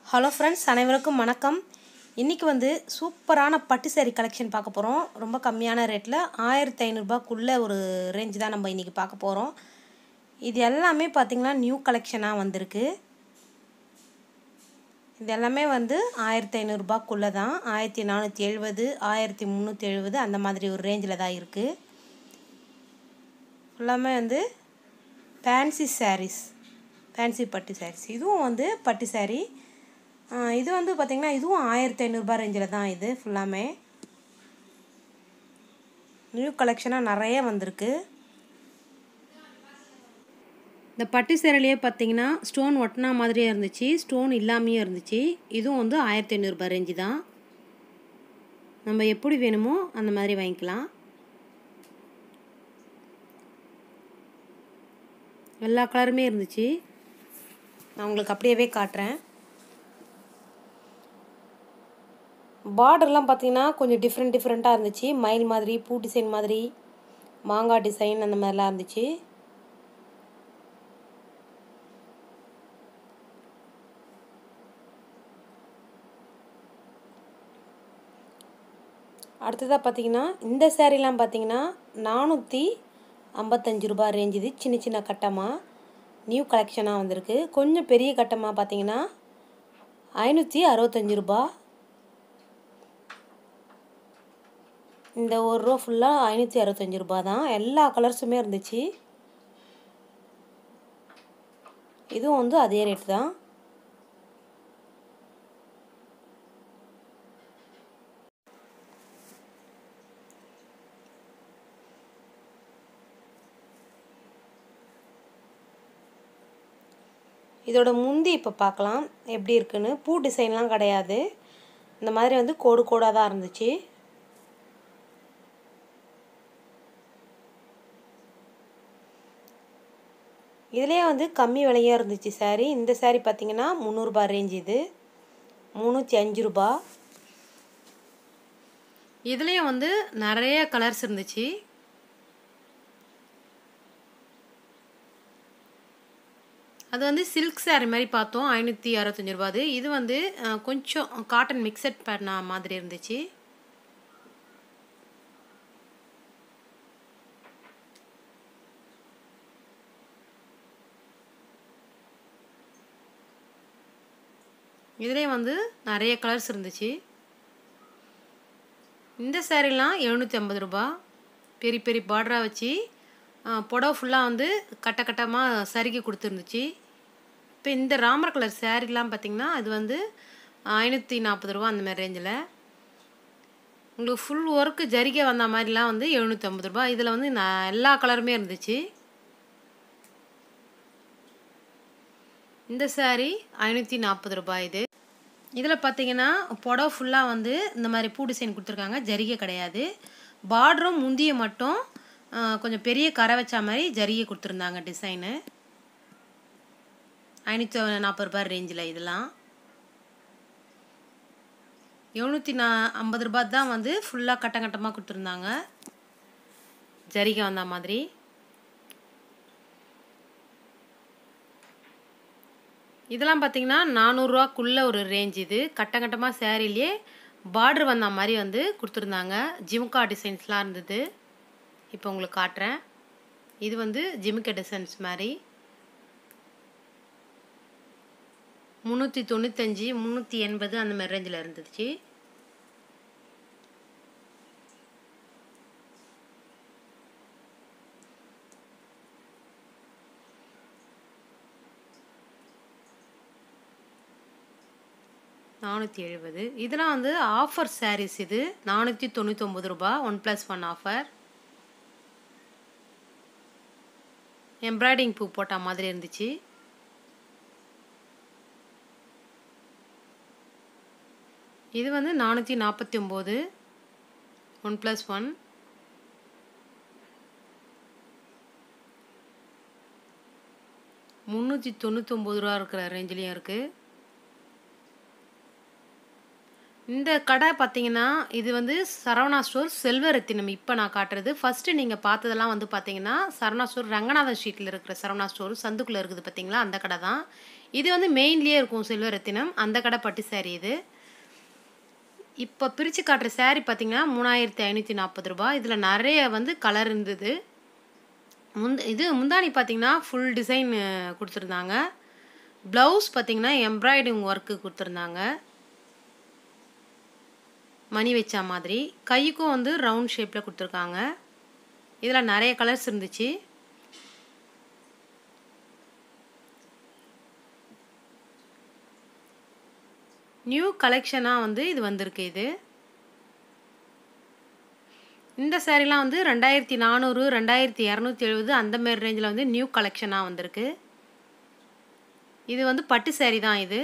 hello friends அனைவருக்கும் வணக்கம் இன்றைக்கி வந்து சூப்பரான பட்டு சேரீ கலெக்ஷன் பார்க்க போகிறோம் ரொம்ப கம்மியான ரேட்டில் ஆயிரத்தி ஐநூறுரூபாக்குள்ளே ஒரு ரேஞ்ச் தான் நம்ம இன்றைக்கி பார்க்க போகிறோம் இது எல்லாமே பார்த்திங்கன்னா நியூ கலெக்ஷனாக வந்திருக்கு இது எல்லாமே வந்து ஆயிரத்தி ஐநூறுரூபாக்குள்ளே தான் ஆயிரத்தி நானூற்றி எழுபது ஆயிரத்தி முந்நூற்றி எழுபது அந்த மாதிரி ஒரு ரேஞ்சில் தான் இருக்குது எல்லாமே வந்து ஃபேன்சி சாரீஸ் ஃபேன்சி பட்டு சாரீஸ் இதுவும் வந்து பட்டு சாரீ இது வந்து பார்த்திங்கன்னா இதுவும் ஆயிரத்தி ஐநூறுரூபா ரேஞ்சில் தான் இது ஃபுல்லாமே நியூ கலெக்ஷனாக நிறைய வந்திருக்கு இந்த பட்டு சேரலையே பார்த்தீங்கன்னா ஸ்டோன் ஒட்டினா மாதிரியே இருந்துச்சு ஸ்டோன் இல்லாமையும் இருந்துச்சு இதுவும் வந்து ஆயிரத்தி ஐநூறுரூபா ரேஞ்சு தான் நம்ம எப்படி வேணுமோ அந்த மாதிரி வாங்கிக்கலாம் எல்லா கலருமே இருந்துச்சு நான் உங்களுக்கு அப்படியே காட்டுறேன் பார்டர்லாம் பார்த்தீங்கன்னா கொஞ்சம் டிஃப்ரெண்ட் டிஃப்ரெண்ட்டாக இருந்துச்சு மயில் மாதிரி பூ டிசைன் மாதிரி மாங்காய் டிசைன் அந்த மாதிரிலாம் இருந்துச்சு அடுத்ததாக பார்த்தீங்கன்னா இந்த சேரீலாம் பார்த்தீங்கன்னா நானூற்றி ஐம்பத்தஞ்சு ரூபா ரேஞ்ச் இது சின்ன சின்ன கட்டமாக நியூ கலெக்ஷனாக வந்திருக்கு கொஞ்சம் பெரிய கட்டமாக பார்த்தீங்கன்னா ஐநூற்றி அறுபத்தஞ்சி ரூபா இந்த ஒரு ரூபா ஃபுல்லாக ஐநூற்றி அறுபத்தஞ்சி ரூபா தான் எல்லா கலர்ஸுமே இருந்துச்சு இதுவும் வந்து அதே ரேட் தான் இதோட முந்தி இப்போ பார்க்கலாம் எப்படி இருக்குன்னு பூ டிசைன்லாம் கிடையாது இந்த மாதிரி வந்து கோடு கோடாக தான் இருந்துச்சு இதுலேயே வந்து கம்மி விலையாக இருந்துச்சு சாரீ இந்த சாரீ பார்த்தீங்கன்னா முந்நூறுபா ரேஞ்ச் இது முந்நூற்றி அஞ்சு ரூபா இதுலேயும் வந்து நிறைய கலர்ஸ் இருந்துச்சு அது வந்து சில்க் சாரீ மாதிரி பார்த்தோம் ஐநூற்றி அறுபத்தஞ்சி ரூபா அது இது வந்து கொஞ்சம் காட்டன் மிக்சட் பண்ண மாதிரி இருந்துச்சு இதுலேயும் வந்து நிறைய கலர்ஸ் இருந்துச்சு இந்த சேரீலாம் எழுநூற்றி ஐம்பது ரூபா பெரிய பெரிய பார்டராக வச்சு புடவை ஃபுல்லாக வந்து கட்ட கட்டமாக சருகி கொடுத்துருந்துச்சு இப்போ இந்த ராமர் கலர் சேரீலாம் பார்த்திங்கன்னா அது வந்து ஐநூற்றி நாற்பது ரூபா அந்த மாதிரி ரேஞ்சில் உங்களுக்கு ஃபுல் ஒர்க்கு ஜரிகை வந்த மாதிரிலாம் வந்து எழுநூற்றி ஐம்பது ரூபா இதில் வந்து நான் எல்லா கலருமே இருந்துச்சு இந்த சாரீ ஐநூற்றி நாற்பது ரூபாய் இது இதில் பார்த்தீங்கன்னா புடவை ஃபுல்லாக வந்து இந்த மாதிரி பூ டிசைன் கொடுத்துருக்காங்க ஜரிகை கிடையாது பார்டரும் முந்திய மட்டும் கொஞ்சம் பெரிய கரை வச்ச மாதிரி ஜரிகை கொடுத்துருந்தாங்க டிசைனு ஐநூற்றி நாற்பது ரூபாய் ரேஞ்சில் இதெல்லாம் எழுநூற்றி நா ஐம்பது ரூபாய் தான் வந்து ஃபுல்லாக கட்டம் கட்டமாக கொடுத்துருந்தாங்க ஜரிகை வந்த மாதிரி இதெல்லாம் பார்த்தீங்கன்னா நானூறுரூவாக்குள்ளே ஒரு ரேஞ்ச் இது கட்டம் கட்டமாக சேரீலேயே பார்டர் வந்த மாதிரி வந்து கொடுத்துருந்தாங்க ஜிம்கா டிசைன்ஸ்லாம் இருந்தது இப்போ உங்களுக்கு காட்டுறேன் இது வந்து ஜிமிக்கா டிசைன்ஸ் மாதிரி முந்நூற்றி தொண்ணூத்தஞ்சு முந்நூற்றி எண்பது அந்த மாதிரி ரேஞ்சில் இருந்துச்சு நானூற்றி எழுபது இதெல்லாம் வந்து ஆஃபர் சாரீஸ் இது நானூற்றி தொண்ணூத்தொம்பது ரூபா one plus one offer embroidering பூ போட்ட மாதிரி இருந்துச்சு இது வந்து நானூற்றி நாற்பத்தி ஒம்பது ஒன் ப்ளஸ் ஒன் முந்நூற்றி தொண்ணூத்தொம்பது ரூபா இருக்கிற ரேஞ்சிலையும் இருக்குது இந்த கடை பார்த்தீங்கன்னா இது வந்து சரவணா ஸ்டோர் செல்வரத்தினம் இப்போ நான் காட்டுறது ஃபஸ்ட்டு நீங்கள் பார்த்ததெல்லாம் வந்து பார்த்தீங்கன்னா சரவணா ஸ்டோர் ரங்கநாதன் ஸ்ட்ரீட்டில் இருக்கிற சரவணா ஸ்டோர் சந்துக்குள்ளே இருக்குது பார்த்தீங்களா அந்த கடை தான் இது வந்து மெயின்லேயே இருக்கும் சில்வர் ரத்தினம் அந்த கடை பட்டு saree இது இப்போ பிரித்து காட்டுற saree பார்த்தீங்கன்னா மூணாயிரத்தி ஐநூற்றி நாற்பது ரூபாய் இதில் நிறைய வந்து கலர் இருந்தது முந்த இது முந்தானி பார்த்தீங்கன்னா ஃபுல் டிசைன் கொடுத்துருந்தாங்க ப்ளவுஸ் பார்த்தீங்கன்னா எம்ப்ராய்டிங் ஒர்க்கு கொடுத்துருந்தாங்க மணி வச்ச மாதிரி கைக்கும் வந்து ரவுண்ட் ஷேப்பில் கொடுத்துருக்காங்க இதில் நிறைய கலர்ஸ் இருந்துச்சு நியூ கலெக்ஷனாக வந்து இது வந்திருக்கு இது இந்த சேரீலாம் வந்து ரெண்டாயிரத்தி நானூறு ரெண்டாயிரத்தி இரநூத்தி எழுபது அந்த மாரி ரேஞ்சில் வந்து நியூ கலெக்ஷனாக வந்திருக்கு இது வந்து பட்டு saree தான் இது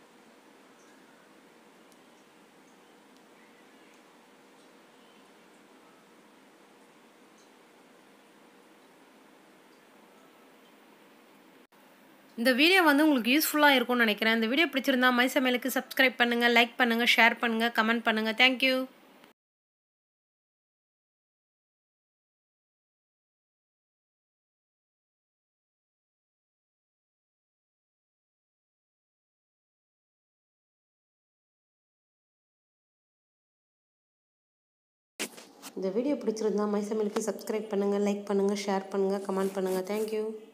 இந்த வீடியோ வந்து உங்களுக்கு யூஸ்ஃபுல்லாக இருக்கும்னு நினைக்கிறேன் இந்த வீடியோ பிடிச்சிருந்தா மை சமையலுக்கு சப்ஸ்கிரைப் பண்ணுங்கள் லைக் பண்ணுங்கள் ஷேர் பண்ணுங்கள் கமெண்ட் பண்ணுங்கள் தேங்க்யூ இந்த வீடியோ பிடிச்சிருந்தா மை சமையலுக்கு சப்ஸ்கிரைப் பண்ணுங்கள் லைக் பண்ணுங்கள் ஷேர் பண்ணுங்கள் கமெண்ட் பண்ணுங்கள் தேங்க்யூ